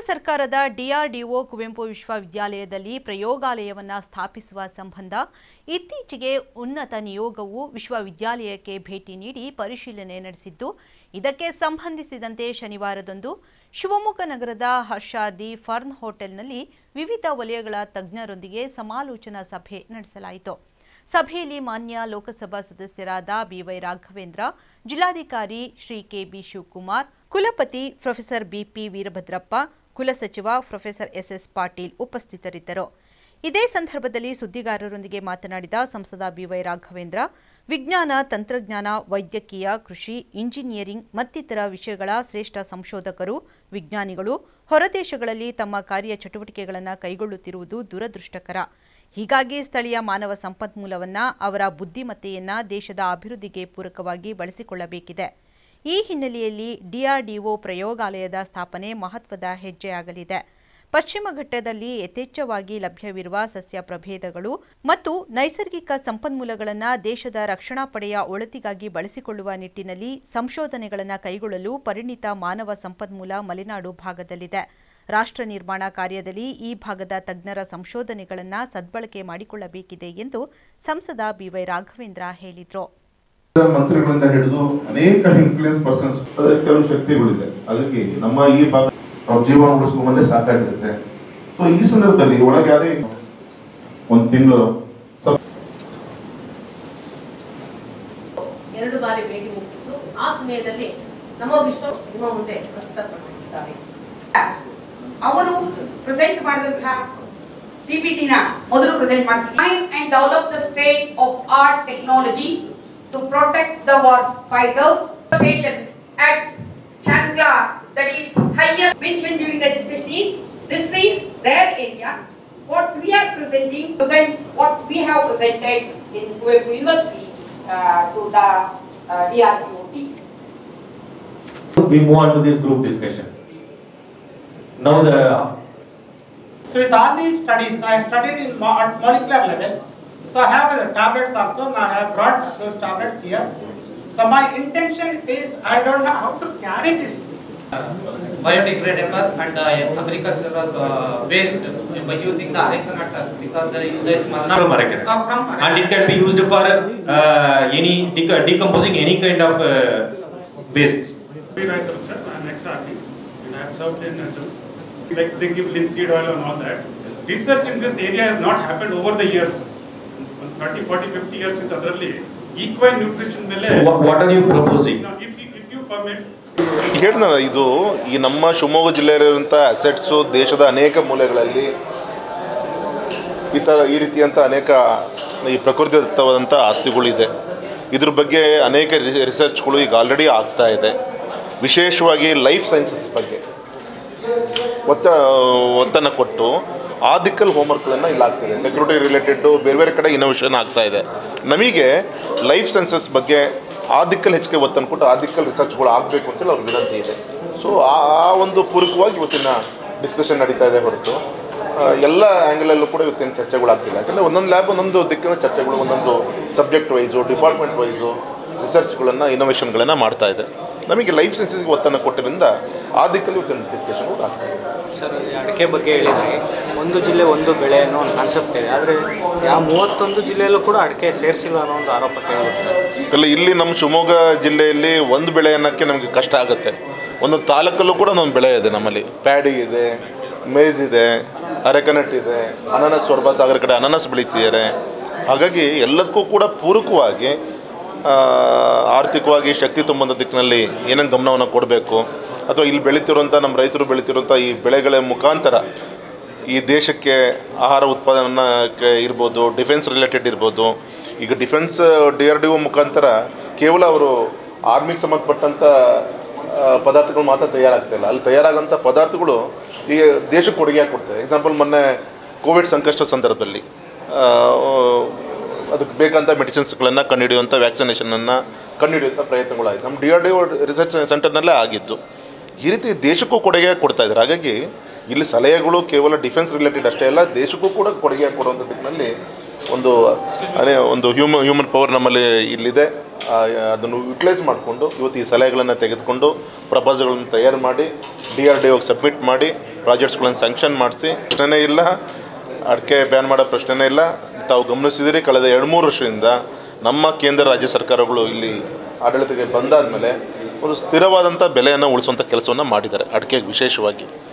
ಸರ್ಕಾರದ ಡಿಆರ್ಡಿಒ ಕುವೆಂಪು ವಿಶ್ವವಿದ್ಯಾಲಯದಲ್ಲಿ ಪ್ರಯೋಗಾಲಯವನ್ನ ಸ್ಥಾಪಿಸುವ ಸಂಬಂಧ ಇತ್ತೀಚೆಗೆ ಉನ್ನತ ನಿಯೋಗವು ವಿಶ್ವವಿದ್ಯಾಲಯಕ್ಕೆ ಭೇಟಿ ನೀಡಿ ಪರಿಶೀಲನೆ ನಡೆಸಿದ್ದು ಇದಕ್ಕೆ ಸಂಬಂಧಿಸಿದಂತೆ ಶನಿವಾರದಂದು ಶಿವಮೊಗ್ಗ ನಗರದ ಹರ್ಷಾದಿ ಫರ್ನ್ ಹೋಟೆಲ್ನಲ್ಲಿ ವಿವಿಧ ವಲಯಗಳ ತಜ್ಞರೊಂದಿಗೆ ಸಮಾಲೋಚನಾ ಸಭೆ ನಡೆಸಲಾಯಿತು ಸಭೆಯಲ್ಲಿ ಮಾನ್ಯ ಲೋಕಸಭಾ ಸದಸ್ಯರಾದ ಬಿವೈ ರಾಘವೇಂದ್ರ ಜಿಲ್ಲಾಧಿಕಾರಿ ಶ್ರೀ ಕೆಬಿ ಶಿವಕುಮಾರ್ ಕುಲಪತಿ ಪ್ರೊಫೆಸರ್ ಬಿಪಿ ವೀರಭದ್ರಪ್ಪ ಕುಲಸಚಿವ ಪ್ರೊಫೆಸರ್ ಎಸ್ಎಸ್ ಪಾಟೀಲ್ ಉಪಸ್ಥಿತರಿದ್ದರು ಇದೇ ಸಂದರ್ಭದಲ್ಲಿ ಸುದ್ದಿಗಾರರೊಂದಿಗೆ ಮಾತನಾಡಿದ ಸಂಸದ ಬಿವೈ ರಾಘವೇಂದ್ರ ವಿಜ್ಞಾನ ತಂತ್ರಜ್ಞಾನ ವೈದ್ಯಕೀಯ ಕೃಷಿ ಇಂಜಿನಿಯರಿಂಗ್ ಮತ್ತಿತರ ವಿಷಯಗಳ ಶ್ರೇಷ್ಠ ಸಂಶೋಧಕರು ವಿಜ್ಞಾನಿಗಳು ಹೊರದೇಶಗಳಲ್ಲಿ ತಮ್ಮ ಕಾರ್ಯ ಚಟುವಟಿಕೆಗಳನ್ನು ಕೈಗೊಳ್ಳುತ್ತಿರುವುದು ದುರದೃಷ್ಟಕರ ಹೀಗಾಗಿ ಸ್ಥಳೀಯ ಮಾನವ ಸಂಪನ್ಮೂಲವನ್ನ ಅವರ ಬುದ್ಧಿಮತ್ತೆಯನ್ನ ದೇಶದ ಅಭಿವೃದ್ಧಿಗೆ ಪೂರಕವಾಗಿ ಬಳಸಿಕೊಳ್ಳಬೇಕಿದೆ ಈ ಹಿನ್ನೆಲೆಯಲ್ಲಿ ಡಿಆರ್ಡಿಒ ಪ್ರಯೋಗಾಲಯದ ಸ್ಥಾಪನೆ ಮಹತ್ವದ ಹೆಜ್ಜೆಯಾಗಲಿದೆ ಪಶ್ಚಿಮ ಘಟ್ಟದಲ್ಲಿ ಯಥೇಚ್ಛವಾಗಿ ಲಭ್ಯವಿರುವ ಸಸ್ಯ ಪ್ರಭೇದಗಳು ಮತ್ತು ನೈಸರ್ಗಿಕ ಸಂಪನ್ಮೂಲಗಳನ್ನು ದೇಶದ ರಕ್ಷಣಾ ಪಡೆಯ ಒಳತಿಗಾಗಿ ಬಳಸಿಕೊಳ್ಳುವ ನಿಟ್ಟಿನಲ್ಲಿ ಸಂಶೋಧನೆಗಳನ್ನು ಕೈಗೊಳ್ಳಲು ಪರಿಣಿತ ಮಾನವ ಸಂಪನ್ಮೂಲ ಮಲೆನಾಡು ಭಾಗದಲ್ಲಿದೆ ರಾಷ್ಟ್ರ ನಿರ್ಮಾಣ ಕಾರ್ಯದಲ್ಲಿ ಈ ಭಾಗದ ತಜ್ಞರ ಸಂಶೋಧನೆಗಳನ್ನು ಸದ್ಬಳಕೆ ಮಾಡಿಕೊಳ್ಳಬೇಕಿದೆ ಎಂದು ಸಂಸದ ಬಿವೈ ರಾಘವೇಂದ್ರ ಹೇಳಿದರು ಮಂತ್ರಿಗಳಿಂದ ಹಿಡಿದು ಅನೇಕ ಇನ್ಫ್ಲೂಯೆನ್ಸ್ ಪರ್ಸನ್ಸ್ ಕೆಲವು ಶಕ್ತಿಗಳಿದೆ ಹಾಗಾಗಿ ನಮ್ಮ ಈ ಭಾಗ ಅವ್ರ ಜೀವನ ಉಳಿಸ್ಕೊಂಡ್ಬಂದ್ರೆ ಸಾಕಾಗಿರುತ್ತೆ ಸೊ ಈ ಸಂದರ್ಭದಲ್ಲಿ ಒಳಗೆ ಯಾರೇ ಒಂದ್ ತಿಂಗಳು ಸ್ವಲ್ಪ ಎರಡು ಬಾರಿ ಭೇಟಿ ನೀಡಿದ್ದು ಆ ಸಮಯದಲ್ಲಿ ನಮ್ಮ ವಿಶ್ವ ನಿಮ್ಮ ಮುಂದೆ ಪ್ರಸ್ತುತಪಡಿಸಿದ್ದಾರೆ ಅವರು ಪ್ರೆಸೆಂಟ್ ಮಾಡಿದಂತಹ ಪಿಪಿಟಿನ ಮೊದಲು ಪ್ರೆಸೆಂಟ್ ಮಾಡ್ತೀನಿ and develop the state of art technologies to protect the war fighters station at Chandla that is highest mentioned during the discussion is this is their area. What we are presenting, present what we have presented in Kuwait University uh, to the uh, DRDO team. we move on to this group discussion. Now the So with all these studies, I studied in mo- at molecular level. So I have the tablets also, now I have brought those tablets here. So my intention is, I don't know how to carry this. biodegradable and uh, agricultural uh, waste by using the areca nuts because uh, in this from Malnad- areca. Uh, from and it can be used for uh, any dec- decomposing any kind of uh, wastes. Rewriter, sir, I'm ex-RD, and I have served in, uh, like they give linseed oil and all that. Research in this area has not happened over the years. One 30, 40, 50 years in ಅದರಲ್ಲಿ equine nutrition ಮೇಲೆ So what, what are you proposing? Now, if you, if you permit, ಹೇಳಿದ್ನಲ್ಲ ಇದು ಈ ನಮ್ಮ Shivamogga ಜಿಲ್ಲೆಯಲ್ಲಿರುವಂಥ assets ದೇಶದ ಅನೇಕ ಮೂಲೆಗಳಲ್ಲಿ ಈ ಥರ ಈ ರೀತಿಯಂಥ ಅನೇಕ ಈ ಪ್ರಕೃತಿದತ್ತವಾದಂಥ ಆಸ್ತಿಗಳಿದೆ ಇದ್ರ ಬಗ್ಗೆ ಅನೇಕ ರಿ- ರಿಸರ್ಚ್ಗಳು ಈಗ ಆಲ್ರೆಡಿ ಆಗ್ತಾ ಇದೆ ವಿಶೇಷವಾಗಿ ಲೈಫ್ ಸೈನ್ಸಸ್ ಬಗ್ಗೆ ಒತ್ತ ಒತ್ತನ್ನು ಕೊಟ್ಟು ಆ ದಿಕ್ಕಲ್ಲಿ ಹೋಮ್ವರ್ಕ್ಗಳನ್ನು ಇಲ್ಲಿ ಆಗ್ತಿದೆ ಸೆಕ್ಯೂರಿಟಿ ರಿಲೇಟೆಡ್ಡು ಬೇರೆ ಬೇರೆ ಕಡೆ ಇನೋವೇಷನ್ ಆಗ್ತಾ ಇದೆ ನಮಗೆ ಲೈಫ್ ಸೈನ್ಸಸ್ ಬಗ್ಗೆ ಆ ದಿಕ್ಕಲ್ಲಿ ಹೆಚ್ಚಿಗೆ ಒತ್ತನ್ನು ಕೊಟ್ಟು ಆ ದಿಕ್ಕಲ್ಲಿ ರಿಸರ್ಚ್ಗಳು ಆಗಬೇಕು ಅಂತೇಳಿ ಅವ್ರ ವಿನಂತಿ ಇದೆ ಸೊ ಆ ಆ ಒಂದು ಪೂರಕವಾಗಿ ಇವತ್ತಿನ ಡಿಸ್ಕಷನ್ ನಡೀತಾ ಇದೆ ಹೊರತು ಆ, ಎಲ್ಲ ಆ್ಯಂಗಲಲ್ಲೂ ಕೂಡ ಇವತ್ತಿನ ಚರ್ಚೆಗಳಾಗ್ತಿಲ್ಲ ಯಾಕಂದರೆ ಒಂದೊಂದು ಲ್ಯಾಬ್ ಒಂದೊಂದು ದಿಕ್ಕಿನ ಚರ್ಚೆಗಳು ಒಂದೊಂದು ಸಬ್ಜೆಕ್ಟ್ ವೈಸು ಡಿಪಾರ್ಟ್ಮೆಂಟ್ ವೈಸು ರಿಸರ್ಚ್ಗಳನ್ನು ಇನೋವೇಷನ್ಗಳನ್ನು ಮಾಡ್ತಾ ಇದೆ ನಮಗೆ ಲೈಫ್ ಸೈನ್ಸಸ್ಗೆ ಒತ್ತನ್ನು ಕೊಟ್ಟಿದ್ದರಿಂದ ಆ ದಿಕ್ಕಲ್ಲಿ ಇವತ್ತಿನ ಡಿಸ್ಕಷನ್ಗಳು ಆಗ್ತಾ ಇದೆ ಸರ್ ಈ ಅಡಿಕೆ ಬಗ್ಗೆ ಹೇಳಿದ್ರಿ ಒಂದು ಜಿಲ್ಲೆ ಒಂದು ಬೆಳೆ ಅನ್ನೋ ಒಂದು ಕಾನ್ಸೆಪ್ಟ್ ಇದೆ ಆದರೆ ಯಾವ ಮೂವತ್ತೊಂದು ಜಿಲ್ಲೆಯಲ್ಲೂ ಕೂಡ ಅಡಿಕೆ ಸೇರಿಸಿಲ್ಲ ಅನ್ನೋ ಒಂದು ಆರೋಪ ಕೇಳಿಬರ್ತದೆ ಇಲ್ಲ ಇಲ್ಲಿ ನಮ್ಮ ಶಿವಮೊಗ್ಗ ಜಿಲ್ಲೆಯಲ್ಲಿ ಒಂದು ಬೆಳೆ ಅನ್ನೋಕ್ಕೆ ನಮಗೆ ಕಷ್ಟ ಆಗುತ್ತೆ ಒಂದೊಂದು ತಾಲೂಕಲ್ಲೂ ಕೂಡ ಒಂದೊಂದು ಬೆಳೆ ಇದೆ ನಮ್ಮಲ್ಲಿ ಪ್ಯಾಡಿ ಇದೆ ಮೇಜ್ ಇದೆ ಅರೆಕನಟ್ ಇದೆ ಅನಾನಸ್ ಸೊರಬ ಸಾಗರ ಕಡೆ ಅನಾನಸ್ ಬೆಳೀತಿದ್ದಾರೆ ಹಾಗಾಗಿ ಎಲ್ಲದಕ್ಕೂ ಕೂಡ ಪೂರಕವಾಗಿ ಆ, ಆರ್ಥಿಕವಾಗಿ ಶಕ್ತಿ ತುಂಬುವಂಥ ದಿಕ್ಕಿನಲ್ಲಿ ಏನೇನು ಗಮನವನ್ನು ಕೊಡಬೇಕು ಅಥವಾ ಇಲ್ಲಿ ಬೆಳೀತಿರುವಂಥ ನಮ್ಮ ರೈತರು ಬೆಳೀತಿರುವಂಥ ಈ ಬೆಳೆಗಳ ಮುಖಾಂತರ ಈ ದೇಶಕ್ಕೆ ಆಹಾರ ಉತ್ಪಾದನಕ್ಕೆ ಇರ್ಬೋದು ಡಿಫೆನ್ಸ್ ರಿಲೇಟೆಡ್ ಇರ್ಬೋದು ಈಗ defence D R D O ಮುಖಾಂತರ ಕೇವಲ ಅವರು ಆರ್ಮಿಗೆ ಸಂಬಂಧಪಟ್ಟಂಥ ಆ, ಪದಾರ್ಥಗಳು ಮಾತ್ರ ತಯಾರಾಗ್ತಾ ಇಲ್ಲ ಅಲ್ಲಿ ತಯಾರಾಗೋಂಥ ಪದಾರ್ಥಗಳು ಈಗ ದೇಶಕ್ಕೆ ಕೊಡುಗೆ ಕೊಡ್ತವೆ ಎಕ್ಸಾಂಪಲ್ ಮೊನ್ನೆ ಕೋವಿಡ್ ಸಂಕಷ್ಟ ಸಂದರ್ಭದಲ್ಲಿ ಆ, ಅದಕ್ಕೆ ಬೇಕಂತ ಮೆಡಿಸಿನ್ಸ್ಗಳನ್ನು ಕಂಡುಹಿಡಿಯುವಂಥ ವ್ಯಾಕ್ಸಿನೇಷನನ್ನು ಕಂಡುಹಿಡಿಯುವಂಥ ಪ್ರಯತ್ನಗಳಾಯಿತು ನಮ್ಮ D R D O research ಸೆಂಟರ್ನಲ್ಲೇ ಆಗಿದ್ದು ಈ ರೀತಿ ದೇಶಕ್ಕೂ ಕೊಡುಗೆ ಕೊಡ್ತಾ ಇದ್ದಾರೆ ಹಾಗಾಗಿ ಇಲ್ಲಿ ಸಲಹೆಗಳು ಕೇವಲ ಡಿಫೆನ್ಸ್ ರಿಲೇಟೆಡ್ ಅಷ್ಟೇ ಅಲ್ಲ ದೇಶಕ್ಕೂ ಕೂಡ ಕೊಡುಗೆ ಕೊಡುವಂಥ ದಿಕ್ಕಿನಲ್ಲಿ ಒಂದು ಅದೇ ಒಂದು ಹ್ಯೂಮನ್ ಹ್ಯೂಮನ್ ಪವರ್ ನಮ್ಮಲ್ಲಿ ಇಲ್ಲಿದೆ ಆ, ಅದನ್ನು ಯುಟಿಲೈಸ್ ಮಾಡಿಕೊಂಡು ಇವತ್ತು ಈ ಸಲಹೆಗಳನ್ನು ತೆಗೆದುಕೊಂಡು ಪ್ರಪೋಸಲ್ಗಳನ್ನು ತಯಾರು ಮಾಡಿ ಡಿ ಆರ್ ಡಿ ಒಗೆ ಸಬ್ಮಿಟ್ ಮಾಡಿ ಪ್ರಾಜೆಕ್ಟ್ಸ್ಗಳನ್ನು ಸ್ಯಾಂಕ್ಷನ್ ಮಾಡಿಸಿ ಪ್ರಶ್ನೆನೇ ಇಲ್ಲ ಅಡಿಕೆ ಬ್ಯಾನ್ ಮಾಡೋ ಪ್ರಶ್ನೆನೇ ಇಲ್ಲ ತಾವು ಗಮನಿಸಿದಿರಿ ಕಳೆದ ಎರಡು ಮೂರು ವರ್ಷದಿಂದ ನಮ್ಮ ಕೇಂದ್ರ ರಾಜ್ಯ ಸರ್ಕಾರಗಳು ಇಲ್ಲಿ ಆಡಳಿತಕ್ಕೆ ಬಂದಾದ ಮೇಲೆ ಒಂದು ಸ್ಥಿರವಾದಂಥ ಬೆಲೆಯನ್ನು ಉಳಿಸುವಂಥ ಕೆಲಸವನ್ನು ಮಾಡಿದ್ದಾರೆ ಅಡಿಕೆಗೆ ವಿಶೇಷವಾಗಿ